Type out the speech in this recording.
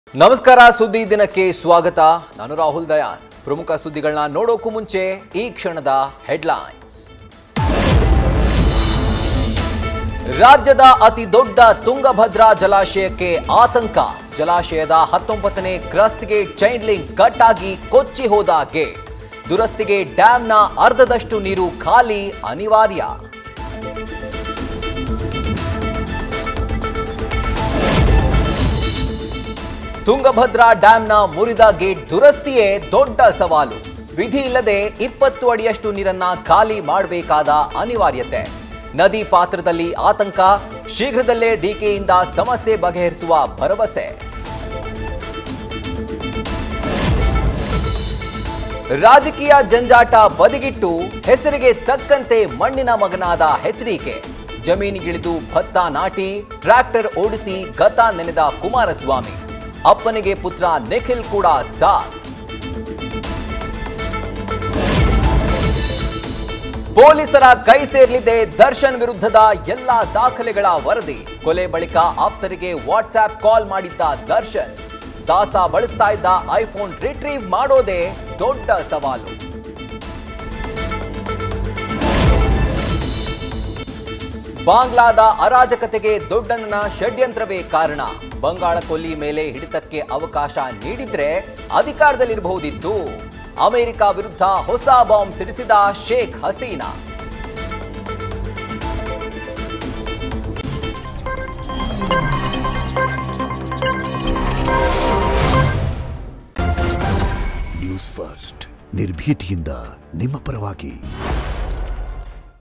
ನಮಸ್ಕಾರ ಸುದ್ದಿ ದಿನಕ್ಕೆ ಸ್ವಾಗತ ನಾನು ರಾಹುಲ್ ದಯಾನ್ ಪ್ರಮುಖ ಸುದ್ದಿಗಳನ್ನ ನೋಡೋಕ್ಕೂ ಮುಂಚೆ ಈ ಕ್ಷಣದ ಹೆಡ್ಲೈನ್ಸ್ ರಾಜ್ಯದ ಅತಿ ದೊಡ್ಡ ತುಂಗಭದ್ರಾ ಜಲಾಶಯಕ್ಕೆ ಆತಂಕ ಜಲಾಶಯದ ಹತ್ತೊಂಬತ್ತನೇ crest gate chain link cut ಆಗಿ ಕೊಚ್ಚಿ ಹೋದ ಗೇಟ್ ದುರಸ್ತಿಗೆ ಡ್ಯಾಂನ ಅರ್ಧದಷ್ಟು ನೀರು ಖಾಲಿ ಅನಿವಾರ್ಯ ತುಂಗಭದ್ರಾ ಡ್ಯಾಂನ ಮುರಿದ ಗೇಟ್ ದುರಸ್ತಿಯೇ ದೊಡ್ಡ ಸವಾಲು ವಿಧಿ ಇಲ್ಲದೆ ಇಪ್ಪತ್ತು ಅಡಿಯಷ್ಟು ನೀರನ್ನ ಖಾಲಿ ಮಾಡಬೇಕಾದ ಅನಿವಾರ್ಯತೆ ನದಿ ಪಾತ್ರದಲ್ಲಿ ಆತಂಕ ಶೀಘ್ರದಲ್ಲೇ ಡಿಕೆಯಿಂದ ಸಮಸ್ಯೆ ಬಗೆಹರಿಸುವ ಭರವಸೆ ರಾಜಕೀಯ ಜಂಜಾಟ ಬದಿಗಿಟ್ಟು ಹೆಸರಿಗೆ ತಕ್ಕಂತೆ ಮಣ್ಣಿನ ಮಗನಾದ ಎಚ್ಡಿಕೆ ಜಮೀನಿಗಿಳಿದು ಭತ್ತ ನಾಟಿ ಟ್ರ್ಯಾಕ್ಟರ್ ಓಡಿಸಿ ಗತ ನೆನೆದ ಕುಮಾರಸ್ವಾಮಿ ಅಪ್ಪನಿಗೆ ಪುತ್ರ ನಿಖಿಲ್ ಕೂಡ ಸಾಥ್ ಪೊಲೀಸರ ಕೈ ಸೇರ್ಲಿದೆ ದರ್ಶನ್ ವಿರುದ್ಧದ ಎಲ್ಲಾ ದಾಖಲೆಗಳ ವರದಿ ಕೊಲೆ ಬಳಿಕ ಆಪ್ತರಿಗೆ ವಾಟ್ಸ್ಆಪ್ ಕಾಲ್ ಮಾಡಿದ್ದ ದರ್ಶನ್ ದಾಸ ಬಳಸ್ತಾ ಇದ್ದ ಐಫೋನ್ ರಿಟ್ರೀವ್ ಮಾಡೋದೇ ದೊಡ್ಡ ಸವಾಲು ಬಾಂಗ್ಲಾದ ಅರಾಜಕತೆಗೆ ದೊಡ್ಡಣ್ಣನ ಷಡ್ಯಂತ್ರವೇ ಕಾರಣ ಬಂಗಾಳ ಕೊಲ್ಲಿ ಮೇಲೆ ಹಿಡಿತಕ್ಕೆ ಅವಕಾಶ ನೀಡಿದ್ರೆ ಅಧಿಕಾರದಲ್ಲಿರಬಹುದಿತ್ತು ಅಮೆರಿಕ ವಿರುದ್ಧ ಹೊಸ ಬಾಂಬ್ ಸಿಡಿಸಿದ ಶೇಖ್ ಹಸೀನಾ ನ್ಯೂಸ್ ಫಸ್ಟ್ ನಿರ್ಭೀತಿಯಿಂದ ನಿಮ್ಮ ಪರವಾಗಿ